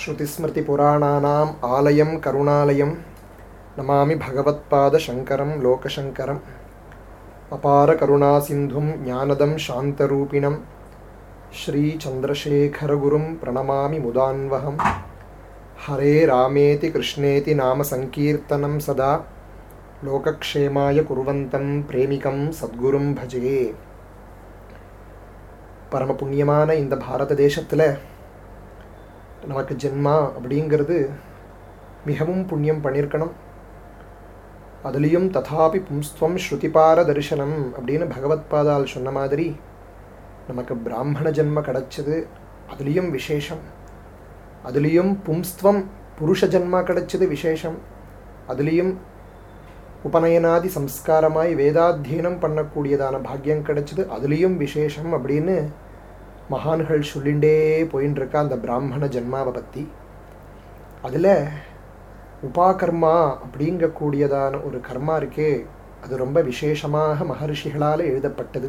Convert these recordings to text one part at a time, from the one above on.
श्रुतिस्मृतिपुराणानाम् आलयं करुणालयं नमामि भगवत्पादशङ्करं लोकशङ्करम् अपारकरुणासिन्धुं ज्ञानदं शान्तरूपिणं श्रीचन्द्रशेखरगुरुं प्रणमामि मुदान्वहं हरे रामेति कृष्णेति नामसङ्कीर्तनं सदा लोकक्षेमाय कुर्वन्तं प्रेमिकं சத்குரும் பஜே பரம புண்ணியமான இந்த பாரத தேசத்தில் நமக்கு ஜென்மா அப்படிங்கிறது மிகவும் புண்ணியம் பண்ணியிருக்கணும் அதுலேயும் ததாபி பும்ஸ்துவம் ஸ்ருதிபார தரிசனம் அப்படின்னு பகவத்பாதால் சொன்ன மாதிரி நமக்கு பிராமண ஜென்ம கிடைச்சது அதுலேயும் விசேஷம் அதுலேயும் பும்ஸ்துவம் புருஷ ஜென்மா கிடைச்சது விசேஷம் அதுலேயும் உபநயனாதி சம்ஸ்காரமாய் வேதாத்தியனம் பண்ணக்கூடியதான பாக்கியம் கிடைச்சது அதுலேயும் விசேஷம் அப்படின்னு மகான்கள் சொல்லிண்டே போயின்னு இருக்கா அந்த பிராமண ஜென்மாவை பற்றி அதில் உபாகர்மா அப்படிங்கக்கூடியதான ஒரு கர்மா இருக்கே அது ரொம்ப விசேஷமாக மகர்ஷிகளால் எழுதப்பட்டது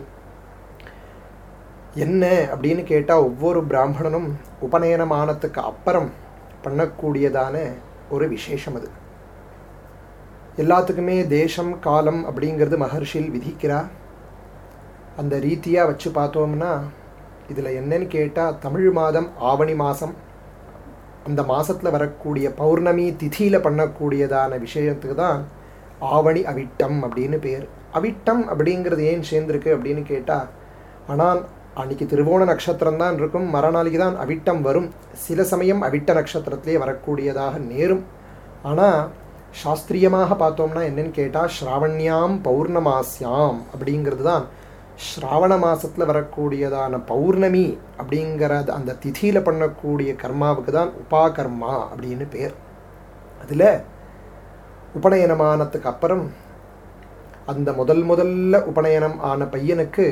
என்ன அப்படின்னு கேட்டால் ஒவ்வொரு பிராமணனும் உபநயனமானத்துக்கு அப்புறம் பண்ணக்கூடியதான ஒரு விசேஷம் அது எல்லாத்துக்குமே தேசம் காலம் அப்படிங்கிறது மகர்ஷியில் விதிக்கிறா அந்த ரீதியாக வச்சு பார்த்தோம்னா இதில் என்னன்னு கேட்டால் தமிழ் மாதம் ஆவணி மாதம் அந்த மாதத்தில் வரக்கூடிய பௌர்ணமி திதியில் பண்ணக்கூடியதான விஷயத்துக்கு தான் ஆவணி அவிட்டம் அப்படின்னு பேர் அவிட்டம் அப்படிங்கிறது ஏன் சேர்ந்துருக்கு அப்படின்னு கேட்டால் ஆனால் அன்னைக்கு திருவோண நட்சத்திரம் தான் இருக்கும் மறுநாளைக்கு தான் அவிட்டம் வரும் சில சமயம் அவிட்ட நட்சத்திரத்திலே வரக்கூடியதாக நேரும் ஆனால் சாஸ்திரியமாக பார்த்தோம்னா என்னன்னு கேட்டால் ஸ்ராவண்யாம் பௌர்ணமாஸ்யாம் அப்படிங்கிறது தான் ஸ்ராவண மாதத்தில் வரக்கூடியதான பௌர்ணமி அப்படிங்கிற அந்த திதியில் பண்ணக்கூடிய கர்மாவுக்கு தான் உபாகர்மா அப்படின்னு பேர் அதில் உபநயனமானத்துக்கு அப்புறம் அந்த முதல் முதல்ல உபநயனம் ஆன பையனுக்கு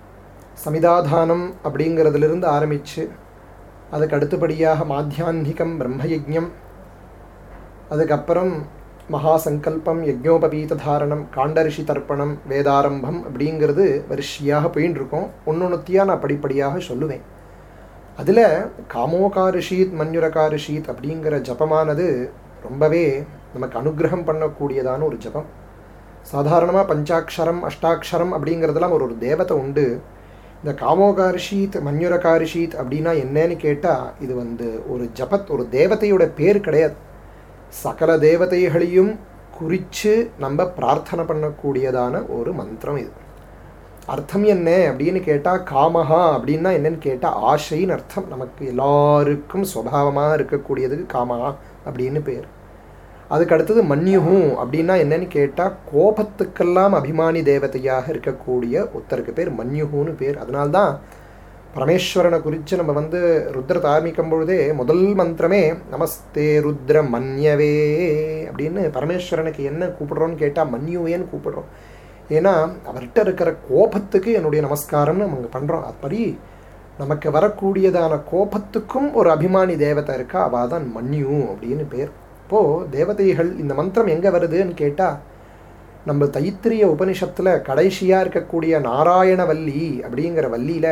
சமிதாதானம் அப்படிங்கிறதுலேருந்து ஆரம்பித்து அதுக்கு அடுத்தபடியாக மாத்தியான்மிகம் பிரம்மயஜம் அதுக்கப்புறம் மகாசங்கல்பம் யஜ்ஞோபவீத தாரணம் காண்டரிஷி தர்ப்பணம் வேதாரம்பம் அப்படிங்கிறது வரிசையாக போயின்னு இருக்கோம் ஒன்னொன்னுத்தியாக நான் படிப்படியாக சொல்லுவேன் அதில் காமோகாரிஷீத் மன்யுரகாரிஷீத் அப்படிங்கிற ஜபமானது ரொம்பவே நமக்கு அனுகிரகம் பண்ணக்கூடியதான ஒரு ஜபம் சாதாரணமாக பஞ்சாட்சரம் அஷ்டாட்சரம் அப்படிங்கிறதுலாம் ஒரு ஒரு தேவதை உண்டு இந்த காமோகாரிஷீத் மன்யுரகாரிஷீத் அப்படின்னா என்னன்னு கேட்டால் இது வந்து ஒரு ஜபத் ஒரு தேவதையோட பேர் கிடையாது சகல தேவதைகளையும் குறித்து நம்ம பிரார்த்தனை பண்ணக்கூடியதான ஒரு மந்திரம் இது அர்த்தம் என்ன அப்படின்னு கேட்டால் காமஹா அப்படின்னா என்னன்னு கேட்டால் ஆசைன்னு அர்த்தம் நமக்கு எல்லாருக்கும் சுவாவமாக இருக்கக்கூடியதுக்கு காமஹா அப்படின்னு பேர் அதுக்கு அடுத்தது மன்யுகும் அப்படின்னா என்னன்னு கேட்டால் கோபத்துக்கெல்லாம் அபிமானி தேவதையாக இருக்கக்கூடிய ஒருத்தருக்கு பேர் மன்யுகுன்னு பேர் அதனால்தான் பரமேஸ்வரனை குறித்து நம்ம வந்து ருத்ரத்தை ஆரம்பிக்கும் பொழுதே முதல் மந்திரமே நமஸ்தே ருத்ர மன்யவே அப்படின்னு பரமேஸ்வரனுக்கு என்ன கூப்பிடுறோன்னு கேட்டால் மன்யுவேன்னு கூப்பிடுறோம் ஏன்னா அவர்கிட்ட இருக்கிற கோபத்துக்கு என்னுடைய நமஸ்காரம்னு நம்ம பண்ணுறோம் அப்படி நமக்கு வரக்கூடியதான கோபத்துக்கும் ஒரு அபிமானி தேவதை இருக்கா அவள் தான் மன்யு அப்படின்னு பேர் இப்போது தேவதைகள் இந்த மந்திரம் எங்கே வருதுன்னு கேட்டால் நம்ம தைத்திரிய உபனிஷத்தில் கடைசியாக இருக்கக்கூடிய நாராயணவல்லி அப்படிங்கிற வள்ளியில்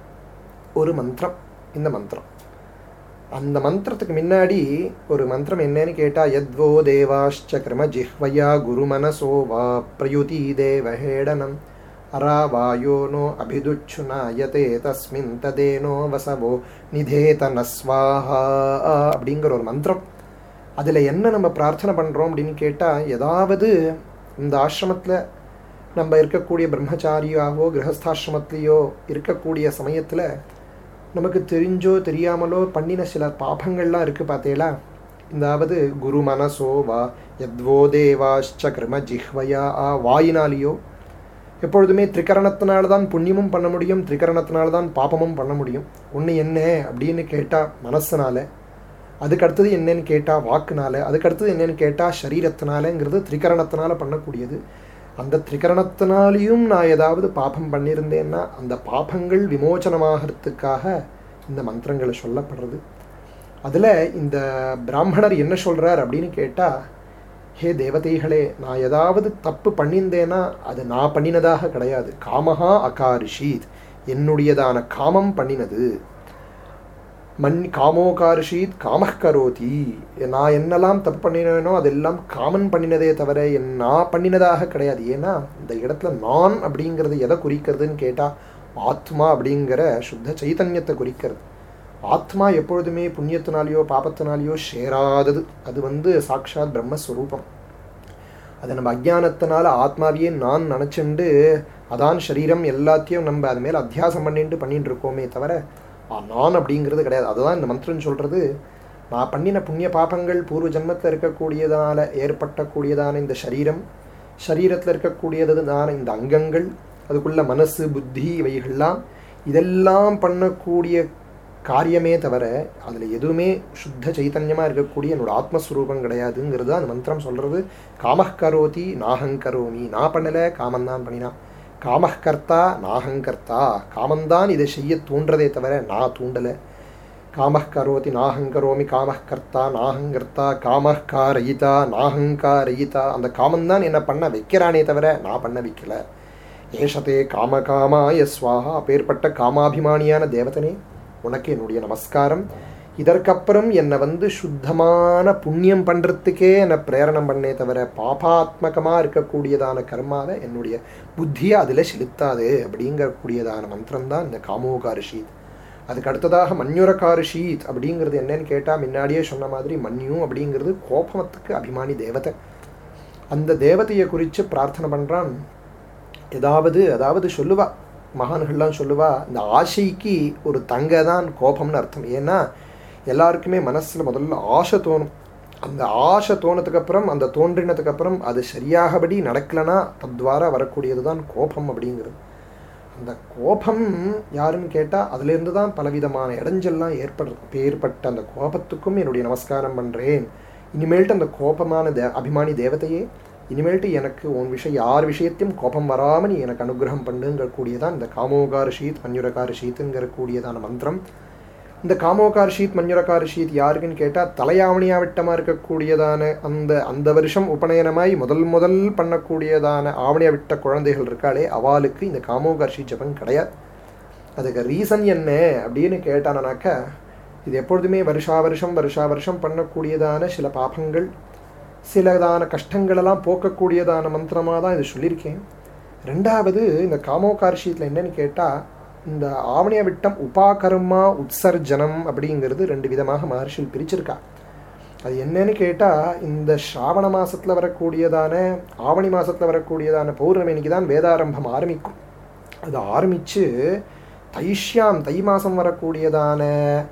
ஒரு மந்திரம் இந்த மந்திரம் அந்த மந்திரத்துக்கு முன்னாடி ஒரு மந்திரம் என்னன்னு கேட்டால் யத்வோ தேவாஷ்ச கிரம ஜிஹ்வயா குரு மனசோ வா பிரயுதி தேவஹேடனம் அராவாயோ நோ அபிதுச்சுனாயதே தஸ்மின் ததேனோ வசவோ நிதேத நஸ்வாஹா அப்படிங்கிற ஒரு மந்திரம் அதில் என்ன நம்ம பிரார்த்தனை பண்ணுறோம் அப்படின்னு கேட்டால் ஏதாவது இந்த ஆசிரமத்தில் நம்ம இருக்கக்கூடிய பிரம்மச்சாரியாவோ கிரகஸ்தாசிரமத்திலேயோ இருக்கக்கூடிய சமயத்தில் நமக்கு தெரிஞ்சோ தெரியாமலோ பண்ணின சில பாபங்கள்லாம் இருக்குது பார்த்தேலா இந்தாவது குரு மனசோ வா எத்வோ தேவாஷ்ச கிரும ஜிஹ்வயா ஆ வாயினாலேயோ எப்பொழுதுமே திரிகரணத்தினால தான் புண்ணியமும் பண்ண முடியும் திரிகரணத்தினால தான் பாபமும் பண்ண முடியும் ஒன்று என்ன அப்படின்னு கேட்டால் மனசுனால அதுக்கு அடுத்தது என்னன்னு கேட்டால் வாக்குனால அதுக்கு அடுத்தது என்னன்னு கேட்டால் சரீரத்தினாலங்கிறது திரிகரணத்தினால பண்ணக்கூடியது அந்த திரிகரணத்தினாலையும் நான் ஏதாவது பாபம் பண்ணியிருந்தேன்னா அந்த பாபங்கள் விமோச்சனமாகிறதுக்காக இந்த மந்திரங்களை சொல்லப்படுறது அதில் இந்த பிராமணர் என்ன சொல்கிறார் அப்படின்னு கேட்டால் ஹே தேவதைகளே நான் ஏதாவது தப்பு பண்ணியிருந்தேன்னா அது நான் பண்ணினதாக கிடையாது காமஹா அகாரிஷீத் என்னுடையதான காமம் பண்ணினது மண் காமோகார்ஷீத் காமஹ் கரோதி நான் என்னெல்லாம் தப்பு பண்ணினேனோ அதெல்லாம் காமன் பண்ணினதே தவிர என் நான் பண்ணினதாக கிடையாது ஏன்னா இந்த இடத்துல நான் அப்படிங்கிறது எதை குறிக்கிறதுன்னு கேட்டால் ஆத்மா அப்படிங்கிற சுத்த சைத்தன்யத்தை குறிக்கிறது ஆத்மா எப்பொழுதுமே புண்ணியத்தினாலேயோ பாபத்தினாலேயோ சேராதது அது வந்து சாக்ஷாத் பிரம்மஸ்வரூபம் அதை நம்ம அஜ்ஞானத்தினால ஆத்மாவையே நான் நினச்சிண்டு அதான் சரீரம் எல்லாத்தையும் நம்ம அது மேலே அத்தியாசம் பண்ணிட்டு பண்ணிட்டு இருக்கோமே தவிர ஆ, நான் அப்படிங்கிறது கிடையாது அதுதான் இந்த மந்திரம் சொல்கிறது நான் பண்ணின புண்ணிய பாபங்கள் பூர்வ ஜென்மத்தில் இருக்கக்கூடியதால ஏற்பட்டக்கூடியதான இந்த சரீரம் சரீரத்தில் இருக்கக்கூடியதான இந்த அங்கங்கள் அதுக்குள்ள மனசு புத்தி இவைகள்லாம் இதெல்லாம் பண்ணக்கூடிய காரியமே தவிர அதில் எதுவுமே சுத்த சைத்தன்யமாக இருக்கக்கூடிய என்னோட ஆத்மஸ்வரூபம் கிடையாதுங்கிறது அந்த மந்திரம் சொல்கிறது காமஹ் கரோதி நாஹங்கரோமி நான் பண்ணலை காமந்தான் பண்ணினான் காமஹ் கர்த்தா நாஹங்கர்த்தா காமந்தான் இதை செய்ய தூண்டுறதே தவிர நான் தூண்டலை காமஹ் கரோதி நாஹங்கரோமி காமஹ் கர்த்தா நாஹங்கர்த்தா காமஹ் காரயிதா நாஹங்காரயிதா அந்த காமந்தான் என்ன பண்ண வைக்கிறானே தவிர நான் பண்ண வைக்கல ஏஷதே காம காமாய ஸ்வாஹா அப்பேற்பட்ட காமாபிமானியான தேவதனே உனக்கு என்னுடைய நமஸ்காரம் இதற்கப்புறம் என்னை வந்து சுத்தமான புண்ணியம் பண்ணுறதுக்கே என்னை பிரேரணம் பண்ணே தவிர பாபாத்மகமாக இருக்கக்கூடியதான கர்மாவை என்னுடைய புத்தியை அதில் செலுத்தாது அப்படிங்கக்கூடியதான மந்திரம் தான் இந்த காமோகாரிஷீத் அதுக்கு அடுத்ததாக மன்யுரகாரிஷீத் அப்படிங்கிறது என்னன்னு கேட்டால் முன்னாடியே சொன்ன மாதிரி மன்யு அப்படிங்கிறது கோபமத்துக்கு அபிமானி தேவதை அந்த தேவதையை குறித்து பிரார்த்தனை பண்ணுறான் ஏதாவது அதாவது சொல்லுவா மகான்கள்லாம் சொல்லுவா இந்த ஆசைக்கு ஒரு தங்க தான் கோபம்னு அர்த்தம் ஏன்னா எல்லாருக்குமே மனசில் முதல்ல ஆசை தோணும் அந்த ஆசை தோணதுக்கு அப்புறம் அந்த தோன்றினதுக்கு அப்புறம் அது சரியாகபடி நடக்கலைன்னா தத்வாரா வரக்கூடியது தான் கோபம் அப்படிங்கிறது அந்த கோபம் யாருன்னு கேட்டால் அதுலேருந்து தான் பலவிதமான இடைஞ்சல்லாம் ஏற்படுறது ஏற்பட்ட அந்த கோபத்துக்கும் என்னுடைய நமஸ்காரம் பண்ணுறேன் இனிமேல்ட்டு அந்த கோபமான தே அபிமானி தேவதையே இனிமேல்ட்டு எனக்கு உன் விஷயம் யார் விஷயத்தையும் கோபம் வராமல் நீ எனக்கு அனுகிரகம் பண்ணுங்கிற கூடியதான் இந்த காமோகார் ஷீத் மன்யுரகார் ஷீத்துங்கிற கூடியதான மந்திரம் இந்த காமோகார் ஷீத் மன்யுரகார் ஷீத் யாருக்குன்னு கேட்டால் தலையாவணியா விட்டமாக இருக்கக்கூடியதான அந்த அந்த வருஷம் உபநயனமாய் முதல் முதல் பண்ணக்கூடியதான ஆவணியா விட்ட குழந்தைகள் இருக்காளே அவளுக்கு இந்த காமோகார் ஷீத் ஜபம் கிடையாது அதுக்கு ரீசன் என்ன அப்படின்னு கேட்டானாக்கா இது எப்பொழுதுமே வருஷா வருஷம் வருஷா வருஷம் பண்ணக்கூடியதான சில பாபங்கள் சிலதான கஷ்டங்களெல்லாம் போக்கக்கூடியதான மந்திரமாக தான் இது சொல்லியிருக்கேன் ரெண்டாவது இந்த காமோகார்ஷீத்தில் என்னன்னு கேட்டால் இந்த ஆவணிய விட்டம் உபாகர்மா உற்சர்ஜனம் அப்படிங்கிறது ரெண்டு விதமாக மகர்ஷியில் பிரிச்சிருக்கா அது என்னன்னு கேட்டால் இந்த ஸ்ராவண மாதத்தில் வரக்கூடியதான ஆவணி மாதத்தில் வரக்கூடியதான பௌர்ணமி அன்னைக்கு தான் வேதாரம்பம் ஆரம்பிக்கும் அது ஆரம்பித்து தைஷ்யாம் தை மாதம் வரக்கூடியதான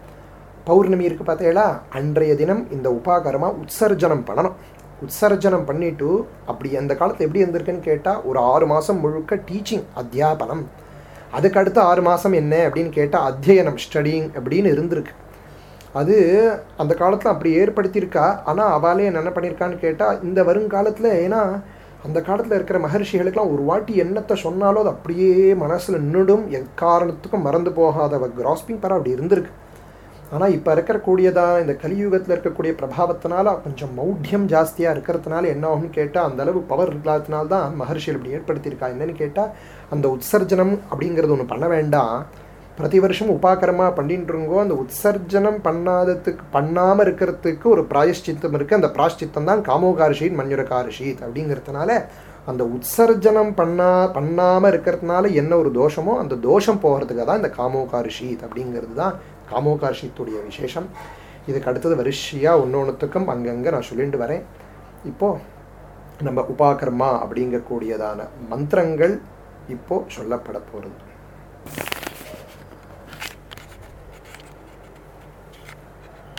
பௌர்ணமி இருக்குது பார்த்தீங்களா அன்றைய தினம் இந்த உபாகரமாக உற்சர்ஜனம் பண்ணணும் உற்சர்ஜனம் பண்ணிட்டு அப்படி அந்த காலத்தில் எப்படி இருந்திருக்குன்னு கேட்டால் ஒரு ஆறு மாதம் முழுக்க டீச்சிங் அத்தியாபனம் அதுக்கு அடுத்த ஆறு மாதம் என்ன அப்படின்னு கேட்டால் அத்தியனம் ஸ்டடிங் அப்படின்னு இருந்திருக்கு அது அந்த காலத்தில் அப்படி ஏற்படுத்தியிருக்கா ஆனால் அவளே என்ன பண்ணியிருக்கான்னு கேட்டால் இந்த வருங்காலத்தில் ஏன்னா அந்த காலத்தில் இருக்கிற மகர்ஷிகளுக்கெல்லாம் ஒரு வாட்டி என்னத்தை சொன்னாலும் அது அப்படியே மனசில் நின்றுடும் எக்காரணத்துக்கும் மறந்து போகாத கிராஸ்பிங் பரம் அப்படி இருந்திருக்கு ஆனால் இப்போ இருக்கக்கூடியதா இந்த கலியுகத்தில் இருக்கக்கூடிய பிரபாவத்தினால கொஞ்சம் மௌಢ்யம் ஜாஸ்தியாக இருக்கிறதுனால என்ன ஆகும்னு கேட்டால் அந்த அளவு பவர் இல்லாததுனால தான் மகர்ஷிகள் இப்படி ஏற்படுத்தியிருக்கா என்னன்னு கேட்டால் அந்த உற்சர்ஜனம் அப்படிங்கிறது ஒன்று பண்ண வேண்டாம் பிரதி வருஷம் உபாக்கரமாக பண்ணிட்டு இருங்கோ அந்த உற்சர்ஜனம் பண்ணாததுக்கு பண்ணாமல் இருக்கிறதுக்கு ஒரு பிராயஷ்சித்தம் இருக்குது அந்த பிராயஷ்சித்தம் தான் காமோகாரிஷீத் மஞ்சுரகாரிஷீத் அப்படிங்கிறதுனால அந்த உற்சர்ஜனம் பண்ணா பண்ணாமல் இருக்கிறதுனால என்ன ஒரு தோஷமோ அந்த தோஷம் போகிறதுக்காக தான் இந்த காமோகாரிஷீத் அப்படிங்கிறது தான் காமோகார்ஷித்துடைய விசேஷம் இதுக்கு அடுத்தது வரிசையாக ஒன்று ஒன்றுத்துக்கும் அங்கங்கே நான் சொல்லிட்டு வரேன் இப்போது நம்ம உபாகர்மா அப்படிங்கக்கூடியதான மந்திரங்கள் இப்போது சொல்லப்பட போகிறது